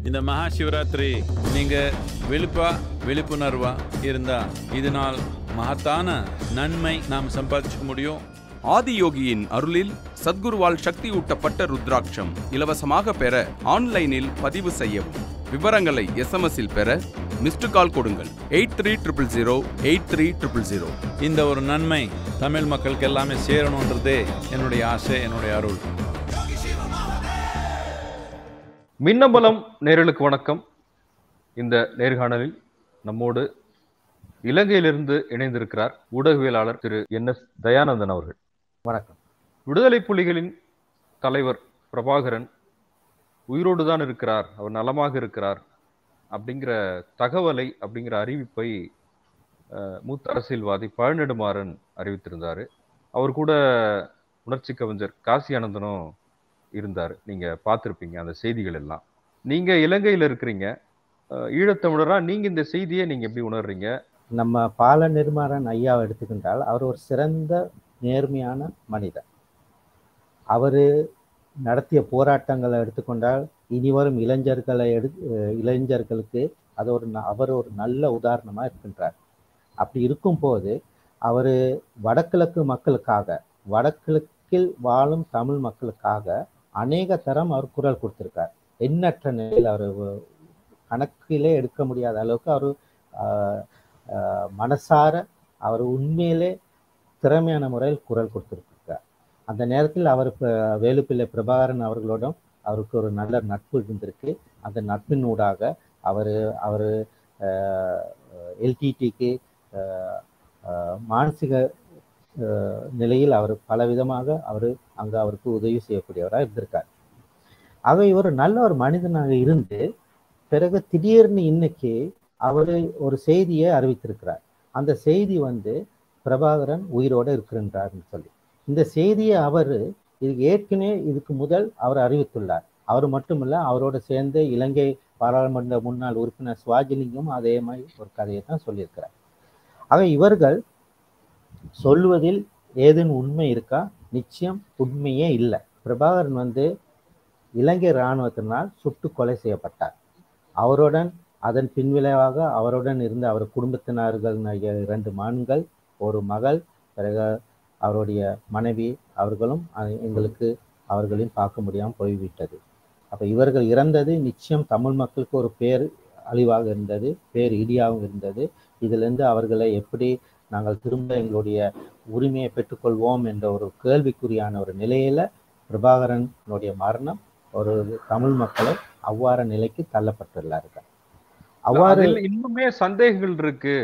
இந்த மகா சிவராத்திரி நீங்க விழிப்பா விழிப்புணர்வா இருந்தா இதனால் மகத்தான நன்மை நாம் சம்பாதிச்சுக்க முடியும் ஆதியோகியின் அருளில் சத்குருவால் சக்தி ஊட்டப்பட்ட ருத்ராட்சம் இலவசமாக பெற ஆன்லைனில் பதிவு செய்யவும் விவரங்களை எஸ்எம்எஸ்ஸில் பெற மிஸ்டு கால் கொடுங்கள் eight three triple zero eight three triple zero இந்த ஒரு நன்மை தமிழ் மக்களுக்கு எல்லாமே சேரணுன்றதே என்னுடைய ஆசை என்னுடைய அருள் மின்னம்பலம் நேரலுக்கு வணக்கம் இந்த நேர்காணலில் நம்மோடு இலங்கையிலிருந்து இணைந்திருக்கிறார் ஊடகவியலாளர் திரு என் எஸ் தயானந்தன் அவர்கள் வணக்கம் விடுதலை புலிகளின் தலைவர் பிரபாகரன் உயிரோடு தான் இருக்கிறார் அவர் நலமாக இருக்கிறார் அப்படிங்கிற தகவலை அப்படிங்கிற அறிவிப்பை அஹ், மூத்த அரசியல்வாதி பழநெடுமாறன் அறிவித்திருந்தாரு அவர் கூட உணர்ச்சி கவிஞர் காசி ஆனந்தனும் இருந்தார் நீங்க பார்த்திருப்பீங்க அந்த செய்திகள் எல்லாம் நீங்க இலங்கையில இருக்கிறீங்க அஹ், ஈழத்தமிழரா நீங்க இந்த செய்தியை நீங்க எப்படி உணர்றீங்க நம்ம பால நிர்மாறன் ஐயாவை எடுத்துக்கின்றால் அவர் ஒரு சிறந்த நேர்மையான மனிதர் அவர் நடத்திய போராட்டங்களை எடுத்துக்கொண்டால் இனிவரும் இளைஞர்களை எடு அஹ் இளைஞர்களுக்கு அது ஒரு ந- அவர் ஒரு நல்ல உதாரணமாக இருக்கின்றார் அப்படி இருக்கும்போது அவர் வடகிழக்கு மக்களுக்காக வடகிழக்கில் வாழும் தமிழ் மக்களுக்காக அநேக தரம் அவர் குரல் கொடுத்திருக்கார் எண்ணற்ற நிலையில் அவர் கணக்கிலே எடுக்க முடியாத அளவுக்கு அவர் ஆஹ் மனசார அவர் உண்மையிலே திறமையான முறையில் குரல் கொடுத்திருக்கிறார் அந்த நேரத்தில் அவர் ப- வேலுப்பிள்ளை பிரபாகரன் அவர்களோடும் அவருக்கு ஒரு நல்ல நட்பு இருந்திருக்கு அந்த நட்பின் ஊடாக அவர் அவர் எல்டிடிக்கு மானசிக ஆஹ் நிலையில் அவர் பலவிதமாக அவர் அங்கே அவருக்கு உதவி செய்யக்கூடியவராக இருந்திருக்கார் ஆக இவர் நல்ல ஒரு மனிதனாக இருந்து பிறகு திடீர்னு இன்னைக்கு அவர் ஒரு செய்தியை அறிவித்திருக்கிறார் அந்த செய்தி வந்து பிரபாகரன் உயிரோடு இருக்கின்றார்னு சொல்லி இந்த செய்தியை அவர் இது ஏற்கனவே இதுக்கு முதல் அவர் அறிவித்துள்ளார் அவர் மட்டுமல்ல அவரோட சேர்ந்து இலங்கை பாராளுமன்ற முன்னாள் உறுப்பினர் சுவாஜிலிங்கம் அதே மாதிரி ஒரு கதையை தான் சொல்லியிருக்கிறார் ஆக இவர்கள் சொல்வதில் ஏதேனும் உண்மை இருக்கா நிச்சயம் உண்மையே இல்லை பிரபாகரன் வந்து இலங்கை இராணுவத்தினால் சுட்டு கொலை செய்யப்பட்டார் அவருடன் அதன் பின்விளைவாக அவருடன் இருந்த அவர் குடும்பத்தினர்கள் இரண்டு மான்கள் ஒரு மகள் பிறகு அவருடைய மனைவி அவர்களும் அ- எங்களுக்கு அவர்களையும் பார்க்க முடியாமல் போய்விட்டது அப்போ இவர்கள் இறந்தது நிச்சயம் தமிழ் மக்களுக்கு ஒரு பேர் அழிவாக இருந்தது பேர் இடியாகவும் இருந்தது இதிலிருந்து அவர்களை எப்படி நாங்கள் திரும்ப எங்களுடைய உரிமையை பெற்றுக்கொள்வோம் என்ற ஒரு கேள்விக்குறியான ஒரு நிலையில பிரபாகரனுடைய மரணம் ஒரு தமிழ் மக்களை அவ்வாற நிலைக்கு தள்ளப்பட்டுள்ளார்கள் அவ்வாறு அதில் இன்னுமே சந்தேகங்கள் இருக்கு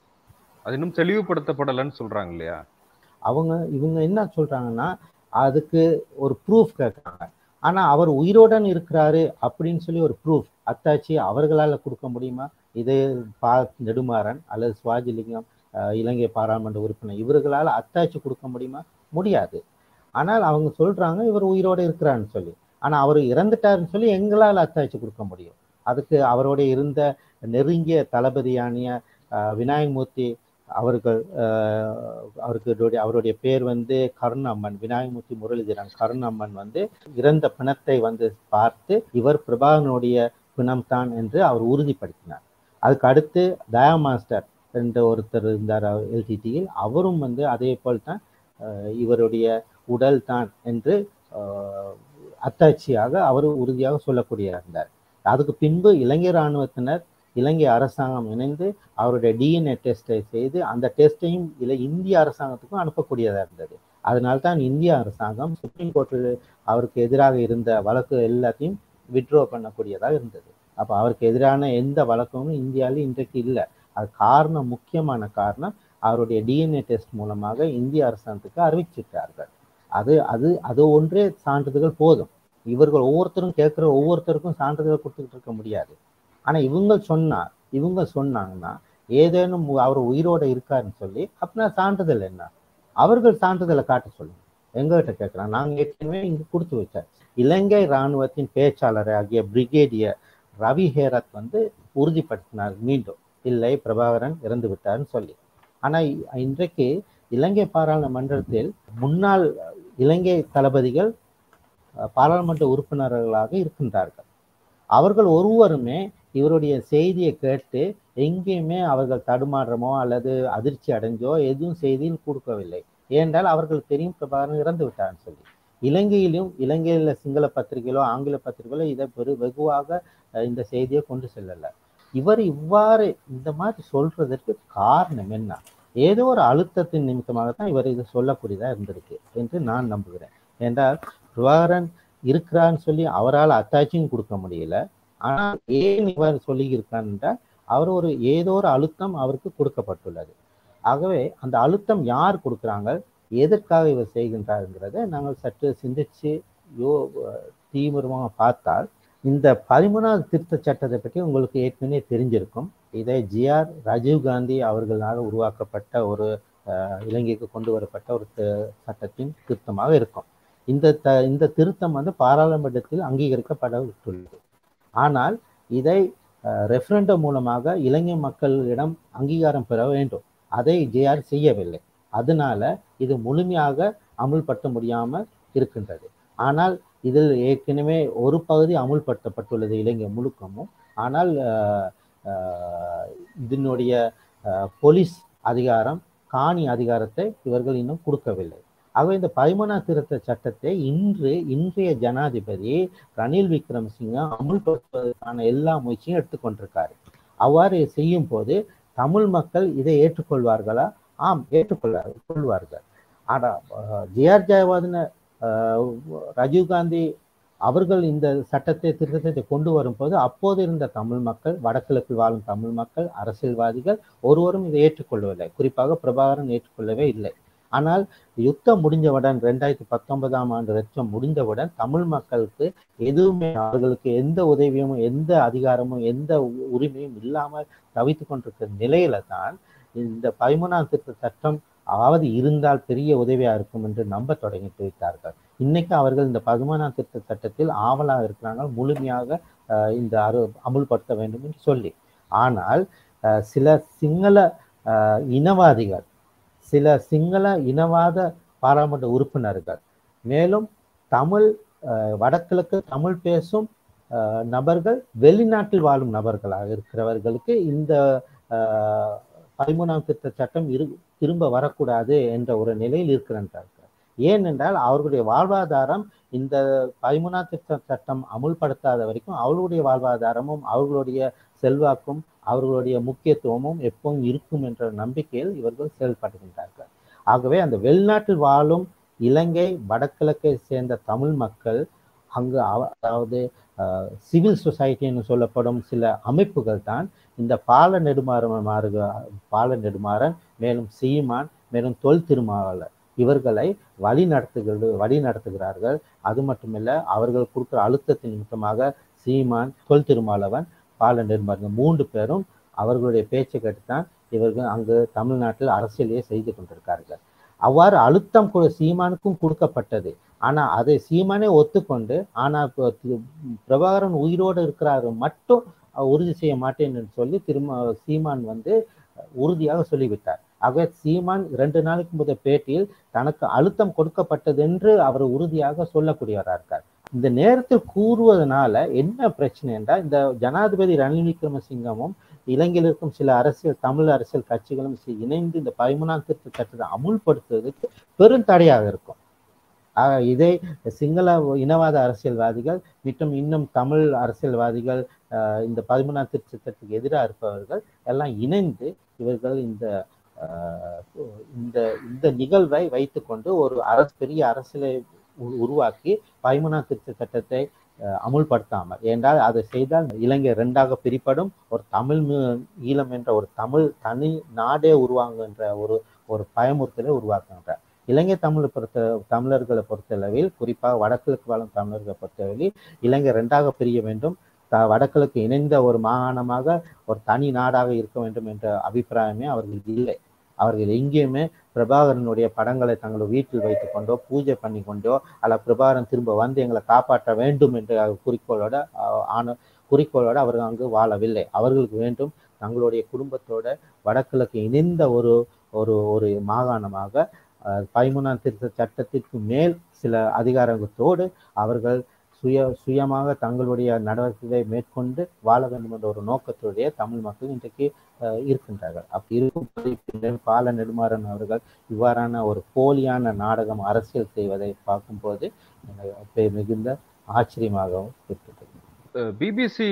அது இன்னும் தெளிவுபடுத்தப்படலைன்னு சொல்றாங்க இல்லையா அவங்க இவங்க என்ன சொல்றாங்கன்னா அதுக்கு ஒரு ப்ரூஃப் கேட்குறாங்க ஆனா அவர் உயிரோடன் இருக்கிறாரு அப்படின்னு சொல்லி ஒரு ப்ரூஃப் அத்தாச்சி அவர்களால கொடுக்க முடியுமா இதே பா நெடுமாறன் அல்லது சுவாஜிலிங்கம் அஹ், இலங்கை பாராளுமன்ற உறுப்பினர் இவர்களால அத்தாச்சி கொடுக்க முடியுமா முடியாது ஆனால் அவங்க சொல்றாங்க இவர் உயிரோட இருக்கிறான்னு சொல்லி ஆனா அவர் இறந்துட்டாருன்னு சொல்லி எங்களால் அத்தாச்சி கொடுக்க முடியும் அதுக்கு அவரோட இருந்த நெருங்கிய தளபதியானிய அஹ், விநாயகமூர்த்தி அவர்கள் அஹ், அவருக்கு அவருடைய- அவருடைய பேர் வந்து கருணாம்மன் விநாயகமூர்த்தி முரளிதரன் கருணாம்மன் வந்து இறந்த பிணத்தை வந்து பார்த்து இவர் பிரபாகரனுடைய பிணம்தான் என்று அவர் உறுதிப்படுத்தினார் அதுக்கு அடுத்து தயா மாஸ்டர் என்ற ஒருத்தர் இருந்தார் எல்டிடியில் அவரும் வந்து அதே போல் தான் அஹ், இவருடைய உடல் தான் என்று அஹ், அத்தாட்சியாக அவர் உறுதியாக சொல்லக்கூடிய இருந்தார் அதுக்கு பின்பு இலங்கை இராணுவத்தினர் இலங்கை அரசாங்கம் இணைந்து அவருடைய டிஎன்ஏ டெஸ்ட்டை செய்து அந்த டெஸ்ட்டையும் இல்லை இந்திய அரசாங்கத்துக்கும் அனுப்பக்கூடியதாக இருந்தது அதனால தான் இந்திய அரசாங்கம் சுப்ரீம் கோர்ட்டில் அவருக்கு எதிராக இருந்த வழக்கு எல்லாத்தையும் விட்ரோ பண்ணக்கூடியதாக இருந்தது அப்போ அவருக்கு எதிரான எந்த வழக்கும் இந்தியாவில் இன்றைக்கு இல்லை அது காரணம் முக்கியமான காரணம் அவருடைய டிஎன்ஏ டெஸ்ட் மூலமாக இந்திய அரசாங்கத்துக்கு அறிவிச்சிட்டார்கள் அது அது அது ஒன்றே சான்றிதழ்கள் போதும் இவர்கள் ஒவ்வொருத்தரும் கேட்குற ஒவ்வொருத்தருக்கும் சான்றிதழ் கொடுத்துக்கிட்டு இருக்க முடியாது ஆனா இவங்க சொன்னா இவங்க சொன்னாங்கன்னா ஏதேனும் உ- அவர் உயிரோட இருக்காருன்னு சொல்லி அப்படின்னா சான்றிதழ் என்ன அவர்கள் சான்றிதழை காட்ட சொல்லுங்க எங்ககிட்ட கேட்குறாங்க நாங்க ஏற்கனவே இங்க கொடுத்து வச்சார் இலங்கை இராணுவத்தின் பேச்சாளர் ஆகிய பிரிகேடியர் ரவி ஹேரத் வந்து உறுதிப்படுத்தினார் மீண்டும் இல்லை பிரபாகரன் இறந்து விட்டார்னு சொல்லி ஆனா இ- இன்றைக்கு இலங்கை பாராளுமன்றத்தில் முன்னாள் இலங்கை தளபதிகள் அஹ், பாராளுமன்ற உறுப்பினர்களாக இருக்கின்றார்கள் அவர்கள் ஒருவருமே இவருடைய செய்தியை கேட்டு எங்கேயுமே அவர்கள் தடுமாற்றமோ அல்லது அதிர்ச்சி அடைஞ்சோ எதுவும் செய்தியில் கொடுக்கவில்லை ஏனென்றால் அவர்களுக்கு தெரியும் பிரபாகரன் இறந்து விட்டார்னு சொல்லி இலங்கையிலும் இலங்கையில சிங்கள பத்திரிகைகளோ ஆங்கில பத்திரிகைகளோ இதை பெரு வெகுவாக அஹ், இந்த செய்தியை கொண்டு செல்லல இவர் இவ்வாறு இந்த மாதிரி சொல்றதற்கு காரணம் என்ன ஏதோ ஒரு அழுத்தத்தின் நிமித்தமாகத்தான் இவர் இதை சொல்லக்கூடியதா இருந்திருக்கு என்று நான் நம்புகிறேன் என்றால் பிரபாகரன் இருக்கிறான்னு சொல்லி அவரால் அத்தாட்சியும் கொடுக்க முடியல ஆனால் ஏன் இவர் சொல்லி இருக்கான் என்றால் அவர் ஒரு ஏதோ ஒரு அழுத்தம் அவருக்கு கொடுக்கப்பட்டுள்ளது ஆகவே அந்த அழுத்தம் யார் கொடுக்குறாங்க எதற்காக இவர் செய்கின்றாருங்கிறத நாங்கள் சற்று சிந்திச்சு யோ தீவிரமாக பார்த்தால் இந்த பதிமூணாவது திருத்த சட்டத்தை பற்றி உங்களுக்கு ஏற்கனவே தெரிஞ்சிருக்கும் இதை ஜிஆர் ராஜீவ்காந்தி அவர்களால் உருவாக்கப்பட்ட ஒரு அஹ், இலங்கைக்கு கொண்டு வரப்பட்ட ஒரு தி- சட்டத்தின் திருத்தமாக இருக்கும் இந்த த இந்த திருத்தம் வந்து பாராளுமன்றத்தில் அங்கீகரிக்கப்படவிட்டுள்ளது ஆனால் இதை ரெஃபரண்டம் மூலமாக இலங்கை மக்களிடம் அங்கீகாரம் பெற வேண்டும் அதை ஜேஆர் செய்யவில்லை அதனால இது முழுமையாக அமுல்படுத்த முடியாமல் இருக்கின்றது ஆனால் இதில் ஏற்கனவே ஒரு பகுதி அமுல்படுத்தப்பட்டுள்ளது இலங்கை முழுக்கமும் ஆனால் அஹ், அஹ், இதனுடைய அஹ், போலீஸ் அதிகாரம் காணி அதிகாரத்தை இவர்கள் இன்னும் கொடுக்கவில்லை ஆகவே இந்த பதிமூணாம் திருத்த சட்டத்தை இன்று இன்றைய ஜனாதிபதி ரணில் விக்ரமசிங்க அமுல்படுத்துவதற்கான எல்லா முயற்சியும் எடுத்துக்கொண்டிருக்காரு அவ்வாறு செய்யும் போது தமிழ் மக்கள் இதை ஏற்றுக்கொள்வார்களா ஆம் ஏற்றுக்கொள்ள கொள்வார்கள் ஆனால் ஜிஆர் ஜெயவாதன ராஜீவ்காந்தி அவர்கள் இந்த சட்டத்தை திருத்தத்தை கொண்டு வரும்போது அப்போது இருந்த தமிழ் மக்கள் வடகிழக்கில் வாழும் தமிழ் மக்கள் அரசியல்வாதிகள் ஒருவரும் இதை ஏற்றுக்கொள்ளவில்லை குறிப்பாக பிரபாகரன் ஏற்றுக்கொள்ளவே இல்லை ஆனால் யுத்தம் முடிஞ்சவுடன் ரெண்டாயிரத்தி பத்தொன்பதாம் ஆண்டு லட்சம் முடிந்தவுடன் தமிழ் மக்களுக்கு எதுவுமே அவர்களுக்கு எந்த உதவியும் எந்த அதிகாரமும் எந்த உ- உரிமையும் இல்லாமல் தவித்து கொண்டிருக்கிற நிலையில தான் இந்த பதிமூணாம் திருத்த சட்டம் அதாவது இருந்தால் பெரிய உதவியா இருக்கும் என்று நம்ப தொடங்கிட்டு விட்டார்கள் இன்னைக்கு அவர்கள் இந்த பதிமூணாம் திருத்த சட்டத்தில் ஆவலாக இருக்கிறாங்க முழுமையாக அஹ், இந்த அரு அமுல்படுத்த வேண்டும் என்று சொல்லி ஆனால் அஹ், சில சிங்கள அஹ், இனவாதிகள் சில சிங்கள இனவாத பாராளுமன்ற உறுப்பினர்கள் மேலும் தமிழ் அஹ், வடகிழக்கு தமிழ் பேசும் அஹ், நபர்கள் வெளிநாட்டில் வாழும் நபர்களாக இருக்கிறவர்களுக்கு இந்த அஹ், பதிமூணாம் திருத்த சட்டம் இரு திரும்ப வரக்கூடாது என்ற ஒரு நிலையில் இருக்கிறார்கள் ஏனென்றால் அவர்களுடைய வாழ்வாதாரம் இந்த பதிமூணாம் திருத்த சட்டம் அமுல்படுத்தாத வரைக்கும் அவர்களுடைய வாழ்வாதாரமும் அவர்களுடைய செல்வாக்கும் அவர்களுடைய முக்கியத்துவமும் எப்பவும் இருக்கும் என்ற நம்பிக்கையில் இவர்கள் செயல்படுகின்றார்கள் ஆகவே அந்த வெளிநாட்டில் வாழும் இலங்கை வடகிழக்கை சேர்ந்த தமிழ் மக்கள் அங்கு அவ- அதாவது சிவில் சொசைட்டின்னு சொல்லப்படும் சில அமைப்புகள் தான் இந்த பால நெடுமாறன் மாறுக பால நெடுமாறன் மேலும் சீமான் மேலும் தொல் திருமாவளர் இவர்களை வழி நடத்துகிறது வழி நடத்துகிறார்கள் அது மட்டுமில்ல அவர்கள் கொடுக்குற அழுத்தத்தின் நிமித்தமாக சீமான் தொல் திருமாவளவன் பால நெடுமாறன் மூன்று பேரும் அவர்களுடைய பேச்சை கேட்டுத்தான் இவர்கள் அங்கு தமிழ்நாட்டில் அரசியலையே செய்து கொண்டிருக்கார்கள் அவ்வாறு அழுத்தம் கொடு சீமானுக்கும் கொடுக்கப்பட்டது ஆனா அதை சீமானே ஒத்துக்கொண்டு ஆனா இப்போ திரு- பிரபாகரன் உயிரோடு இருக்கிறாரு மட்டும் அஹ், உறுதி செய்ய மாட்டேன் என்று சொல்லி திரும்ப சீமான் வந்து அஹ், உறுதியாக சொல்லிவிட்டார் ஆகவே சீமான் இரண்டு நாளைக்கு முதல் பேட்டியில் தனக்கு அழுத்தம் கொடுக்கப்பட்டது என்று அவர் உறுதியாக சொல்லக்கூடியவராக இருக்கார் இந்த நேரத்தில் கூறுவதனால என்ன பிரச்சனை என்றால் இந்த ஜனாதிபதி ரணில் விக்ரமசிங்கமும் இலங்கையில் இருக்கும் சில அரசியல் தமிழ் அரசியல் கட்சிகளும் சி- இணைந்து இந்த பதிமூணாம் திருத்த சட்டத்தை அமுல்படுத்துவதற்கு பெரும் தடையாக இருக்கும் ஆக இதை சிங்கள இனவாத அரசியல்வாதிகள் மற்றும் இன்னும் தமிழ் அரசியல்வாதிகள் ஆஹ், இந்த பதிமூணாம் திருத்த சட்டத்துக்கு எதிராக இருப்பவர்கள் எல்லாம் இணைந்து இவர்கள் இந்த ஆஹ், இந்த இந்த நிகழ்வை வைத்துக்கொண்டு ஒரு அரசு பெரிய அரசியலை உ- உருவாக்கி பதிமூணாம் திருத்த சட்டத்தை அஹ், அமுல்படுத்தாமல் என்றால் அதை செய்தால் இலங்கை இரண்டாக பிரிப்படும் ஒரு தமிழ் மு- ஈழம் என்ற ஒரு தமிழ் தனி நாடே உருவாங்குகின்ற ஒரு ஒரு பயமுறுத்தலை உருவாக்குகின்றார் இலங்கை தமிழை பொறுத்த தமிழர்களை பொறுத்தளவில் குறிப்பாக வடகிழக்கு வாழும் தமிழர்களை பொறுத்தளவில் இலங்கை இரண்டாக பிரிய வேண்டும் த வடகிழக்கு இணைந்த ஒரு மாகாணமாக ஒரு தனி நாடாக இருக்க வேண்டும் என்ற அபிப்பிராயமே அவர்களுக்கு இல்லை அவர்கள் எங்கேயுமே பிரபாகரனுடைய படங்களை தங்கள் வீட்டில் வைத்துக்கொண்டோ பூஜை பண்ணி கொண்டோ அல்ல பிரபாகரன் திரும்ப வந்து எங்களை காப்பாற்ற வேண்டும் என்ற குறிக்கோளோட அஹ், ஆன குறிக்கோளோட அவர்கள் அங்கு வாழவில்லை அவர்களுக்கு வேண்டும் தங்களுடைய குடும்பத்தோட வடகிழக்கு இணைந்த ஒரு ஒரு ஒரு மாகாணமாக அஹ், பதிமூணாம் திருத்த சட்டத்திற்கு மேல் சில அதிகாரத்தோடு அவர்கள் சுய சுயமாக தங்களுடைய நடவடிக்கைகளை மேற்கொண்டு வாழ வேண்டும் என்ற ஒரு நோக்கத்துடைய தமிழ் மக்கள் இன்றைக்கு அஹ், இருக்கின்றார்கள் அப்படி இருக்கும்போது பின்னர் பால நெடுமாறன் அவர்கள் இவ்வாறான ஒரு போலியான நாடகம் அரசியல் செய்வதை பார்க்கும்போது எனக்கு மிகுந்த ஆச்சரியமாகவும் இருக்கிறது பிபிசி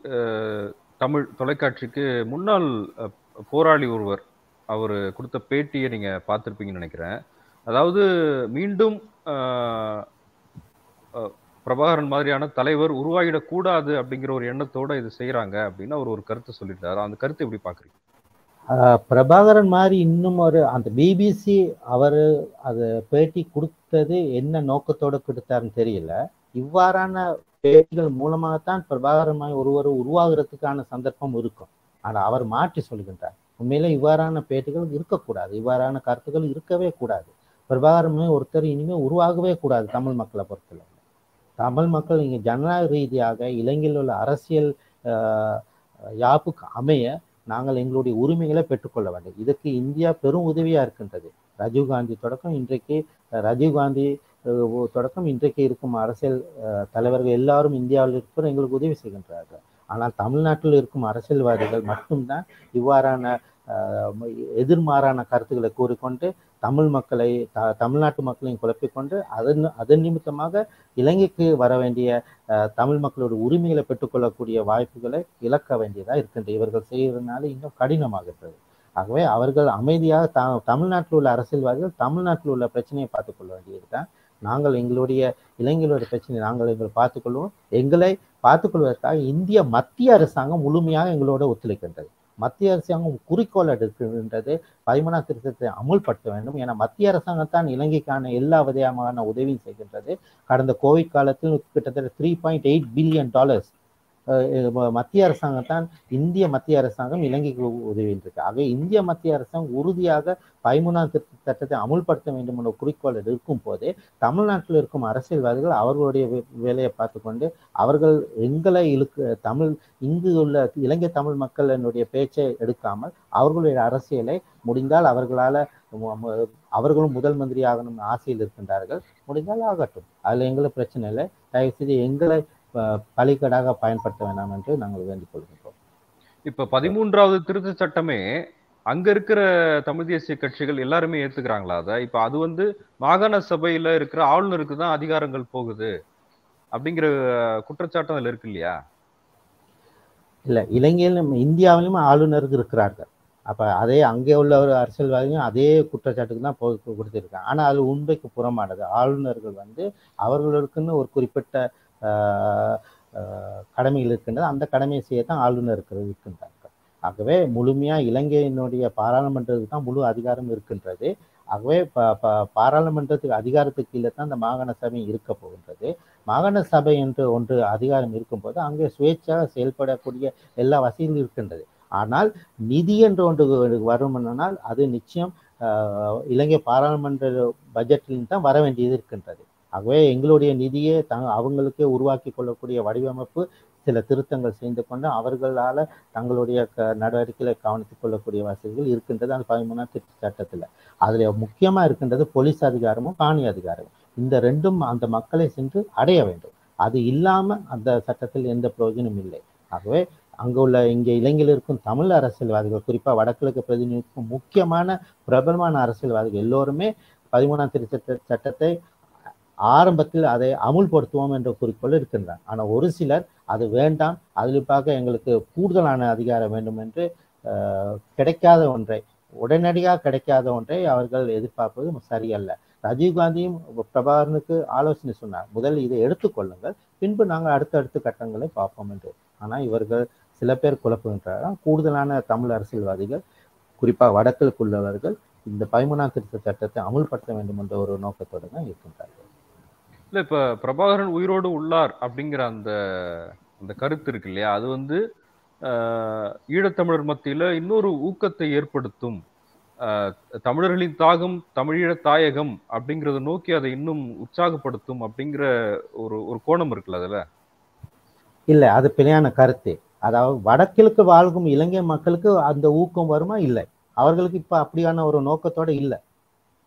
தமிழ் தொலைக்காட்சிக்கு முன்னாள் அஹ், போராளி ஒருவர் அவர் கொடுத்த பேட்டியை நீங்க பார்த்திருப்பீங்கன்னு நினைக்கிறேன் அதாவது மீண்டும் அஹ், அஹ், பிரபாகரன் மாதிரியான தலைவர் உருவாகிடக்கூடாது அப்படிங்கிற ஒரு எண்ணத்தோட இது செய்யறாங்க அப்படின்னு அவர் ஒரு கருத்து சொல்லிட்டாரு அந்த கருத்தை எப்படி பாக்குறீங்க ஆஹ் பிரபாகரன் மாதிரி இன்னும் ஒரு அந்த பிபிசி அவர் அது பேட்டி கொடுத்தது என்ன நோக்கத்தோட கொடுத்தாருன்னு தெரியல இவ்வாறான பேட்டிகள் மூலமாகத்தான் பிரபாகரன் மாதிரி ஒருவர் உருவாகிறதுக்கான சந்தர்ப்பம் இருக்கும் ஆனால் அவர் மாற்றி சொல்கின்றார் உண்மையில இவ்வாறான பேட்டிகள் இருக்கக்கூடாது இவ்வாறான கருத்துக்கள் இருக்கவே கூடாது பிரபாகரன் மாதிரி ஒருத்தர் இனிமே உருவாகவே கூடாது தமிழ் மக்களை பொறுத்தளவு தமிழ் மக்கள் இங்கே ஜனநாயக ரீதியாக இலங்கையில் உள்ள அரசியல் ஆஹ், யாப்புக்கு அமைய நாங்கள் எங்களுடைய உரிமைகளை பெற்றுக்கொள்ள வேண்டும் இதுக்கு இந்தியா பெரும் உதவியா இருக்கின்றது ராஜீவ்காந்தி தொடக்கம் இன்றைக்கு அஹ், ராஜீவ்காந்தி அஹ், ஒ- தொடக்கம் இன்றைக்கு இருக்கும் அரசியல் அஹ், தலைவர்கள் எல்லாரும் இந்தியாவில் இருப்பவர் எங்களுக்கு உதவி செய்கின்றார்கள் ஆனால் தமிழ்நாட்டில் இருக்கும் அரசியல்வாதிகள் மட்டும்தான் இவ்வாறான அஹ், எதிர்மாறான கருத்துக்களை கூறிக்கொண்டு தமிழ் மக்களை த தமிழ்நாட்டு மக்களையும் குழப்பிக்கொண்டு அதன் அதன் நிமித்தமாக இலங்கைக்கு வர வேண்டிய அஹ், தமிழ் மக்களோட உரிமைகளை பெற்றுக்கொள்ளக்கூடிய வாய்ப்புகளை இழக்க வேண்டியதா இருக்கின்றது இவர்கள் செய்யறதுனால இன்னும் கடினமாகின்றது ஆகவே அவர்கள் அமைதியாக த தமிழ்நாட்டில் உள்ள அரசியல்வாதிகள் தமிழ்நாட்டில் உள்ள பிரச்சனையை பார்த்துக்கொள்ள வேண்டியதுதான் நாங்கள் எங்களுடைய இளைஞர்களோட பிரச்சனை நாங்கள் எங்களை பார்த்துக்கொள்வோம் எங்களை பார்த்துக்கொள்வதற்காக இந்திய மத்திய அரசாங்கம் முழுமையாக எங்களோட ஒத்துழைக்கின்றது மத்திய அரசாங்கம் குறிக்கோள் எடுக்கின்றது பதிமூணாம் திருத்தத்தை அமுல்படுத்த வேண்டும் என மத்திய அரசாங்கம் தான் இலங்கைக்கான எல்லா விதமான உதவியும் செய்கின்றது கடந்த கோவிட் காலத்தில் கிட்டத்தட்ட three point eight billion dollars மத்திய அரசாங்கம் தான் இந்திய மத்திய அரசாங்கம் இலங்கைக்கு உதவியில் இருக்கு ஆக இந்திய மத்திய அரசாங்கம் உறுதியாக பதிமூணாம் திருத்த சட்டத்தை அமுல்படுத்த வேண்டும் என்ற குறிக்கோள் இருக்கும் போதே தமிழ்நாட்டில் இருக்கும் அரசியல்வாதிகள் அவர்களுடைய வே- வேலையை பார்த்துக்கொண்டு அவர்கள் எங்களை இழுக்க தமிழ் இங்கு உள்ள இலங்கை தமிழ் மக்களினுடைய பேச்சை எடுக்காமல் அவர்களுடைய அரசியலை முடிந்தால் அவர்களால மு- மு- அவர்களும் முதல் மந்திரி ஆகணும்னு ஆசையில் இருக்கின்றார்கள் முடிந்தால் ஆகட்டும் அதுல எங்களுக்கு பிரச்சனை இல்லை தயவு செய்து எங்களை அஹ், பலிகடாக பயன்படுத்த வேண்டாம் என்று நாங்கள் வேண்டிக் கொள்கின்றோம் இப்ப பதிமூன்றாவது திருத்த சட்டமே அங்க இருக்கிற தமிழ் தேசிய கட்சிகள் எல்லாருமே ஏத்துக்கிறாங்களா அத இப்ப அது வந்து மாகாண சபையில இருக்கிற ஆளுநருக்கு தான் அதிகாரங்கள் போகுது அப்படிங்கிற குற்றச்சாட்டும் அதுல இருக்கு இல்லையா இல்ல இலங்கையிலும் இந்தியாவிலும் ஆளுநர்கள் இருக்கிறார்கள் அப்ப அதே அங்கே உள்ள ஒரு அரசியல்வாதியும் அதே குற்றச்சாட்டுக்கு தான் போய் கொடுத்திருக்காங்க ஆனா அது உண்மைக்கு புறமானது ஆளுநர்கள் வந்து அவர்களுக்குன்னு ஒரு குறிப்பிட்ட ஆஹ், ஆஹ், கடமைகள் இருக்கின்றது அந்த கடமையை செய்யத்தான் ஆளுநர்கள் இருக்கின்றார்கள் ஆகவே முழுமையா இலங்கையினுடைய பாராளுமன்றத்துக்கு தான் முழு அதிகாரம் இருக்கின்றது ஆகவே ப ப- பாராளுமன்றத்துக்கு அதிகாரத்துக்கு கீழே தான் இந்த மாகாண சபை இருக்க போகின்றது மாகாண சபை என்று ஒன்று அதிகாரம் இருக்கும்போது அங்கே சுயேட்சாக செயல்படக்கூடிய எல்லா வசதியும் இருக்கின்றது ஆனால் நிதி என்று ஒன்று வருமானால் அது நிச்சயம் ஆஹ், இலங்கை பாராளுமன்ற பட்ஜெட்டில் தான் வர வேண்டியது இருக்கின்றது ஆகவே எங்களுடைய நிதியை த அவங்களுக்கே உருவாக்கி கொள்ளக்கூடிய வடிவமைப்பு சில திருத்தங்கள் செய்து கொண்டு அவர்களால தங்களுடைய க நடவடிக்கைகளை கவனித்துக் கொள்ளக்கூடிய வசதிகள் இருக்கின்றது அந்த பதிமூணாம் திருத்த சட்டத்துல அதுல முக்கியமா இருக்கின்றது போலீஸ் அதிகாரமும் காணி அதிகாரமும் இந்த ரெண்டும் அந்த மக்களை சென்று அடைய வேண்டும் அது இல்லாம அந்த சட்டத்தில் எந்த பிரயோஜனம் இல்லை ஆகவே அங்க உள்ள இங்க இலங்கையில் இருக்கும் தமிழ் அரசியல்வாதிகள் குறிப்பா வடகிழக்கு பிரதிநிதிக்கும் முக்கியமான பிரபலமான அரசியல்வாதிகள் எல்லோருமே பதிமூணாம் திருத்த சட்டத்தை ஆரம்பத்தில் அதை அமுல்படுத்துவோம் என்ற குறிக்கோள் இருக்கின்றார் ஆனா ஒரு சிலர் அது வேண்டாம் அதிலுப்பாக எங்களுக்கு கூடுதலான அதிகாரம் வேண்டும் என்று ஆஹ், கிடைக்காத ஒன்றை உடனடியாக கிடைக்காத ஒன்றை அவர்கள் எதிர்பார்ப்பது சரியல்ல ராஜீவ்காந்தியும் பிரபாகரனுக்கு ஆலோசனை சொன்னார் முதல் இதை எடுத்துக்கொள்ளுங்கள் பின்பு நாங்கள் அடுத்தடுத்த கட்டங்களை பார்ப்போம் என்று ஆனா இவர்கள் சில பேர் குழப்புகின்றார்கள் கூடுதலான தமிழ் அரசியல்வாதிகள் குறிப்பா வடக்கிற்கு உள்ளவர்கள் இந்த பதிமூணாம் திருத்த சட்டத்தை அமுல்படுத்த வேண்டும் என்ற ஒரு நோக்கத்தோடு தான் இருக்கின்றார்கள் இல்ல இப்ப பிரபாகரன் உயிரோடு உள்ளார் அப்படிங்கிற அந்த அந்த கருத்து இருக்கு இல்லையா அது வந்து ஆஹ், ஈழத்தமிழர் மத்தியில இன்னொரு ஊக்கத்தை ஏற்படுத்தும் ஆஹ், தமிழர்களின் தாகம் தமிழீழ தாயகம் அப்படிங்கறத நோக்கி அதை இன்னும் உற்சாகப்படுத்தும் அப்படிங்கிற ஒரு ஒரு கோணம் இருக்குல்ல அதுல இல்லை அது பிழையான கருத்து அதாவது வடக்கிழக்கு வாழ்கும் இலங்கை மக்களுக்கு அந்த ஊக்கம் வருமா இல்லை அவர்களுக்கு இப்ப அப்படியான ஒரு நோக்கத்தோட இல்லை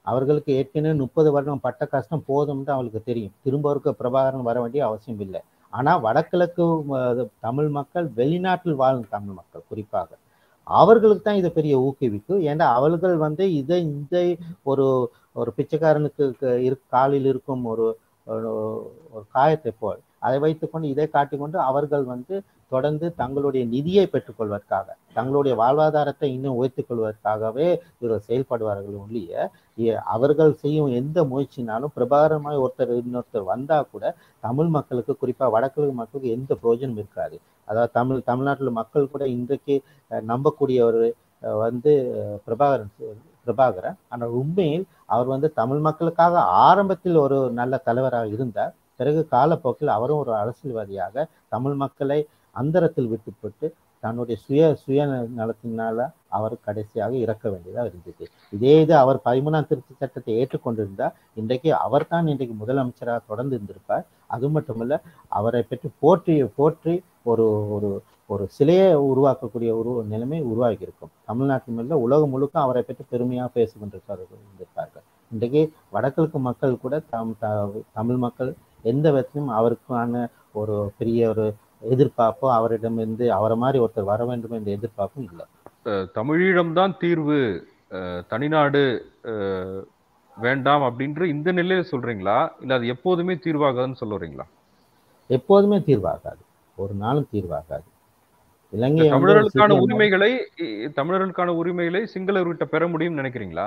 அவர்களுக்கு ஏற்கனவே முப்பது வருடம் பட்ட கஷ்டம் போதும்னு அவங்களுக்கு தெரியும் திரும்ப இருக்க பிரபாகரன் வர வேண்டிய அவசியம் இல்லை ஆனா வடகிழக்கு அஹ், தமிழ் மக்கள் வெளிநாட்டில் வாழும் தமிழ் மக்கள் குறிப்பாக அவர்களுக்கு தான் இது பெரிய ஊக்குவிக்கும் ஏன்னா அவர்கள் வந்து இதை இந்த ஒரு ஒரு பிச்சைக்காரனுக்கு க- இரு காலில் இருக்கும் ஒரு ஒரு ஒரு காயத்தை போல் அதை வைத்துக்கொண்டு இதை காட்டிக்கொண்டு அவர்கள் வந்து தொடர்ந்து தங்களுடைய நிதியை பெற்றுக்கொள்வதற்காக தங்களுடைய வாழ்வாதாரத்தை இன்னும் உயர்த்திக் கொள்வதற்காகவே இவர்கள் செயல்படுவார்கள் ஒழிய எ- அவர்கள் செய்யும் எந்த முயற்சினாலும் பிரபாகரமாய் ஒருத்தர் இன்னொருத்தர் வந்தா கூட தமிழ் மக்களுக்கு குறிப்பா வடகிழக்கு மக்களுக்கு எந்த பிரயோஜனம் இருக்காது அதாவது தமிழ் தமிழ்நாட்டில் மக்கள் கூட இன்றைக்கு அஹ், நம்பக்கூடிய ஒரு அஹ், வந்து அஹ், பிரபாகரன் பிரபாகரன் ஆனால் உண்மையில் அவர் வந்து தமிழ் மக்களுக்காக ஆரம்பத்தில் ஒரு நல்ல தலைவராக இருந்தார் பிறகு காலப்போக்கில் அவரும் ஒரு அரசியல்வாதியாக தமிழ் மக்களை அந்தரத்தில் விட்டுப்பட்டு தன்னுடைய சுய சுய நலத்தினால அவர் கடைசியாக இறக்க வேண்டியதாக இருந்தது இதே இது அவர் பதிமூணாம் திருத்த சட்டத்தை ஏற்றுக்கொண்டிருந்தா இன்றைக்கு அவர் தான் இன்றைக்கு முதலமைச்சராக தொடர்ந்து இருந்திருப்பார் அது மட்டுமல்ல அவரை பற்றி போற்றி போற்றி ஒரு ஒரு ஒரு சிலையை உருவாக்கக்கூடிய ஒரு நிலைமை உருவாகி இருக்கும் தமிழ்நாட்டில் மேல உலகம் முழுக்க அவரை பற்றி பெருமையாக பேசிக் கொண்டிருப்பார்கள் இருந்திருப்பார்கள் இன்றைக்கு வடகிழக்கு மக்கள் கூட தம் த- தமிழ் மக்கள் எந்த விதத்திலும் அவருக்கான ஒரு பெரிய ஒரு எதிர்பார்ப்போ அவரிடமிருந்து அவரை மாதிரி ஒருத்தர் வர வேண்டும் என்ற எதிர்பார்ப்பும் இல்லை அஹ் தமிழீழம்தான் தீர்வு அஹ் தனிநாடு அஹ் வேண்டாம் அப்படின்ற இந்த நிலையில சொல்றீங்களா இல்ல அது எப்போதுமே தீர்வாகாதுன்னு சொல்ல வரீங்களா எப்போதுமே தீர்வாகாது ஒரு நாளும் தீர்வாகாது இலங்கை வந்து ஒரு தமிழர்களுக்கான சிறிய உரிமைகளை இ- தமிழர்களுக்கான உரிமைகளை சிங்களவர்கிட்ட பெற முடியும்னு நினைக்கிறீங்களா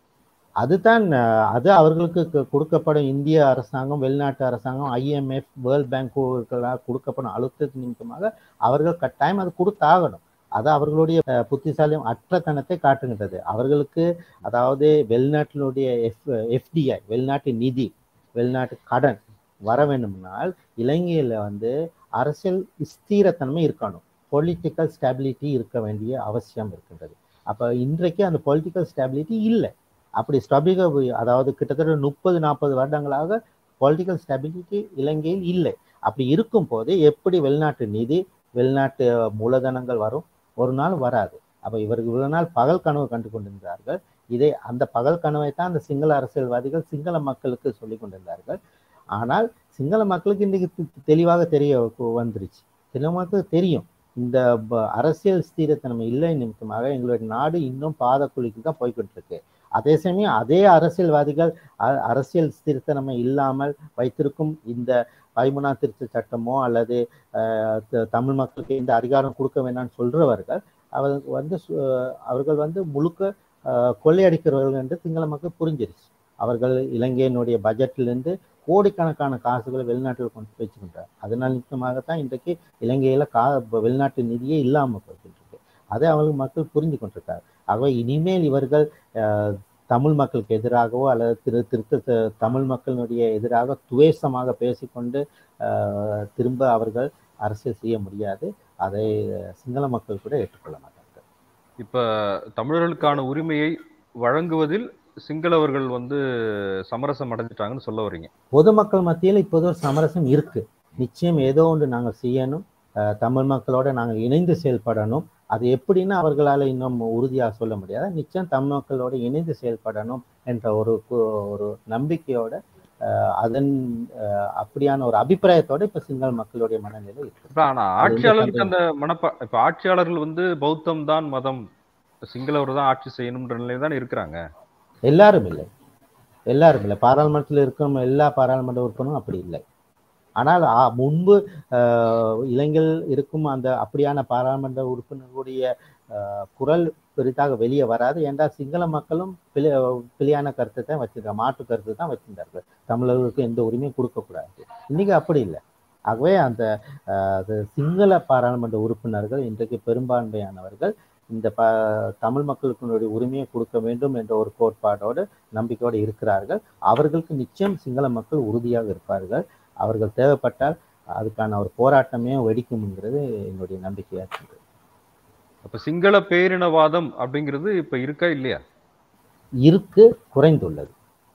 அதுதான் அஹ், அது அவர்களுக்கு கு- கொடுக்கப்படும் இந்திய அரசாங்கம் வெளிநாட்டு அரசாங்கம் ஐஎம்எஃப் வேர்ல்ட் பேங்க்குகளால் கொடுக்கப்படும் அழுத்தத்தின் நிமித்தமாக அவர்கள் கட்டாயம் அது கொடுத்தாகணும் அது அவர்களுடைய அஹ், புத்திசாலியம் அற்றத்தனத்தை காட்டுகின்றது அவர்களுக்கு அதாவது வெளிநாட்டினுடைய எஃப் எஃப்டிஐ வெளிநாட்டு நிதி வெளிநாட்டு கடன் வர வேண்டும்னால் இலங்கையில வந்து அரசியல் ஸ்திரத்தன்மை இருக்கணும் பொலிட்டிக்கல் ஸ்டெபிலிட்டி இருக்க வேண்டிய அவசியம் இருக்கின்றது அப்ப இன்றைக்கு அந்த பொலிட்டிக்கல் ஸ்டெபிலிட்டி இல்லை அப்படி ஸ்டபிக அதாவது கிட்டத்தட்ட முப்பது நாற்பது வருடங்களாக பொலிட்டிக்கல் ஸ்டெபிலிட்டி இலங்கையில் இல்லை அப்படி இருக்கும் போது எப்படி வெளிநாட்டு நிதி வெளிநாட்டு மூலதனங்கள் வரும் ஒரு நாள் வராது அப்ப இவர்கள் இவ்வளவு நாள் பகல் கனவு கண்டு கொண்டிருந்தார்கள் இதை அந்த பகல் கனவை தான் அந்த சிங்கள அரசியல்வாதிகள் சிங்கள மக்களுக்கு சொல்லிக் கொண்டிருந்தார்கள் ஆனால் சிங்கள மக்களுக்கு இன்றைக்கு தெ- தெளிவாக தெரிய வந்துருச்சு சில மக்களுக்கு தெரியும் இந்த ப- அரசியல் ஸ்திரத்தன்மை இல்லை நிமித்தமாக எங்களுடைய நாடு இன்னும் பாதக்குழிக்கு தான் போய்கிட்டு இருக்கு அதே சமயம் அதே அரசியல்வாதிகள் அ- அரசியல் ஸ்திரத்தன்மை இல்லாமல் வைத்திருக்கும் இந்த பதிமூணாம் திருத்த சட்டமோ அல்லது அஹ், த- தமிழ் மக்களுக்கு இந்த அதிகாரம் கொடுக்க வேண்டாம்னு சொல்றவர்கள் அவர்கள் வந்து சு- அவர்கள் வந்து முழுக்க அஹ், கொள்ளையடிக்கிறவர்கள் என்று சிங்கள மக்கள் புரிஞ்சிருச்சு அவர்கள் இலங்கையினுடைய பட்ஜெட்டிலிருந்து கோடிக்கணக்கான காசுகளை வெளிநாட்டில் கொண்டு போய் வச்சுக்கின்றார் அதனால் நிச்சயமாகத்தான் இன்றைக்கு இலங்கையில கா வெளிநாட்டு நிதியே இல்லாமல் போய்கிட்டு இருக்கு அதை அவர்கள் மக்கள் புரிஞ்சு கொண்டிருக்கார் ஆகவே இனிமேல் இவர்கள் அஹ், தமிழ் மக்களுக்கு எதிராகவோ அல்லது திரு திருத்த த- தமிழ் மக்களினுடைய எதிராக துவேஷமாக பேசிக்கொண்டு அஹ், திரும்ப அவர்கள் அரசியல் செய்ய முடியாது அதை சிங்கள மக்கள் கூட ஏற்றுக்கொள்ள மாட்டார்கள் இப்ப தமிழர்களுக்கான உரிமையை வழங்குவதில் சிங்களவர்கள் வந்து சமரசம் அடைஞ்சிட்டாங்கன்னு சொல்ல வரீங்க பொதுமக்கள் மத்தியில் இப்போது ஒரு சமரசம் இருக்கு நிச்சயம் ஏதோ ஒன்று நாங்கள் செய்யணும் அஹ், தமிழ் மக்களோட நாங்கள் இணைந்து செயல்படணும் அது எப்படின்னு அவர்களால் இன்னும் உறுதியாக சொல்ல முடியாது நிச்சயம் தமிழ் மக்களோட இணைந்து செயல்படணும் என்ற ஒரு கு- ஒரு நம்பிக்கையோட அஹ், அதன் அஹ், அப்படியான ஒரு அபிப்பிராயத்தோட இப்ப சிங்கள மக்களுடைய மனநிலை இருக்கு இப்ப ஆனா அது வந்து ஆட்சியாளர்களுக்கு சந்தேகம். அந்த மனப்பா இப்ப ஆட்சியாளர்கள் வந்து பௌத்தம் தான் மதம் சிங்களவர் தான் ஆட்சி செய்யணும்ன்ற நிலையில தான் இருக்கிறாங்க எல்லாரும் இல்லை எல்லாரும் இல்லை பாராளுமன்றத்தில் இருக்கும் எல்லா பாராளுமன்ற உறுப்பினரும் அப்படி இல்லை ஆனால் ஆ- முன்பு ஆஹ், இலங்கையில் இருக்கும் அந்த அப்படியான பாராளுமன்ற உறுப்பினர்களுடைய ஆஹ், குரல் பெரிதாக வெளியே வராது என்றால் சிங்கள மக்களும் பிழை பிழையான கருத்தை தான் வச்சிருக்காங்க மாற்று கருத்தை தான் வச்சிருந்தார்கள் தமிழர்களுக்கு எந்த உரிமையும் கொடுக்கக்கூடாது இன்னைக்கு அப்படி இல்லை ஆகவே அந்த ஆஹ், அது சிங்கள பாராளுமன்ற உறுப்பினர்கள் இன்றைக்கு பெரும்பான்மையானவர்கள் இந்த ப தமிழ் மக்களுக்கு உரிமையை கொடுக்க வேண்டும் என்ற ஒரு கோட்பாடோடு நம்பிக்கையோடு இருக்கிறார்கள் அவர்களுக்கு நிச்சயம் சிங்கள மக்கள் உறுதியாக இருப்பார்கள் அவர்கள் தேவைப்பட்டால் அதுக்கான ஒரு போராட்டமே வெடிக்கும்ங்கிறது என்னுடைய நம்பிக்கையாக இருக்கிறது அப்ப சிங்கள பேரினவாதம் அப்படிங்கிறது இப்ப இருக்கா இல்லையா இருக்கு குறைந்துள்ளது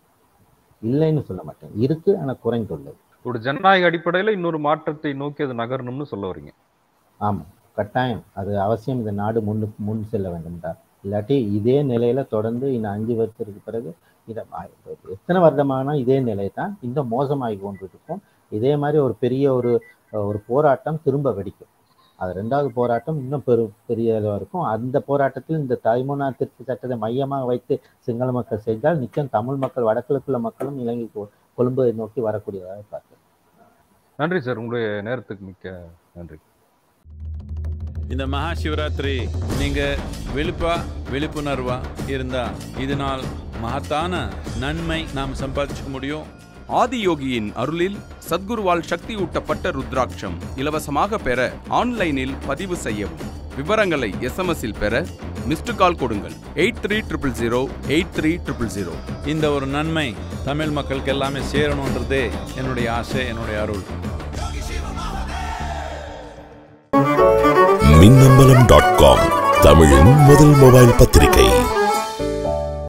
இல்லைன்னு சொல்ல மாட்டேன் இருக்கு ஆனா குறைந்துள்ளது ஒரு ஜனநாயக அடிப்படையில இன்னொரு மாற்றத்தை நோக்கி அது நகரணும்னு சொல்ல வரீங்க ஆமா கட்டாயம் அது அவசியம் இந்த நாடு முன்னு முன் செல்ல வேண்டும் தான் இல்லாட்டி இதே நிலையில தொடர்ந்து இன்னும் அஞ்சு வருஷத்துக்கு பிறகு இதை எத்தனை வருடமான இதே நிலை தான் இன்னும் மோசமாகி கொண்டிருக்கும் இதே மாதிரி ஒரு பெரிய ஒரு ஒரு போராட்டம் திரும்ப வெடிக்கும் அது ரெண்டாவது போராட்டம் இன்னும் பெரு பெரிய இதுவாக இருக்கும் அந்த போராட்டத்தில் இந்த தாய்மூனா திருச்சி சட்டத்தை மையமாக வைத்து சிங்கள மக்கள் செய்தால் நிச்சயம் தமிழ் மக்கள் வடகிழக்குள்ள மக்களும் இலங்கை கொ- கொழும்பை நோக்கி வரக்கூடியதாக பார்க்கிறேன் நன்றி சார் உங்களுடைய நேரத்துக்கு மிக்க நன்றி இந்த மகா சிவராத்திரி நீங்க விழுப்பா விழிப்புணர்வா இருந்தா இதனால் மகத்தான நன்மை நாம் சம்பாதிச்சுக்க முடியும் ஆதியோகியின் அருளில் சத்குருவால் சக்தி ஊட்டப்பட்ட ருத்ராட்சம் இலவசமாக பெற ஆன்லைனில் பதிவு செய்யவும் விவரங்களை எஸ்எம்எஸ்ஸில் பெற மிஸ்டு கால் கொடுங்கள் eight three triple zero eight three triple zero இந்த ஒரு நன்மை தமிழ் மக்களுக்கு எல்லாமே சேரணுன்றதே என்னுடைய ஆசை என்னுடைய அருள் மின்னம்பலம் டாட் காம் தமிழின் முதல் மொபைல் பத்திரிகை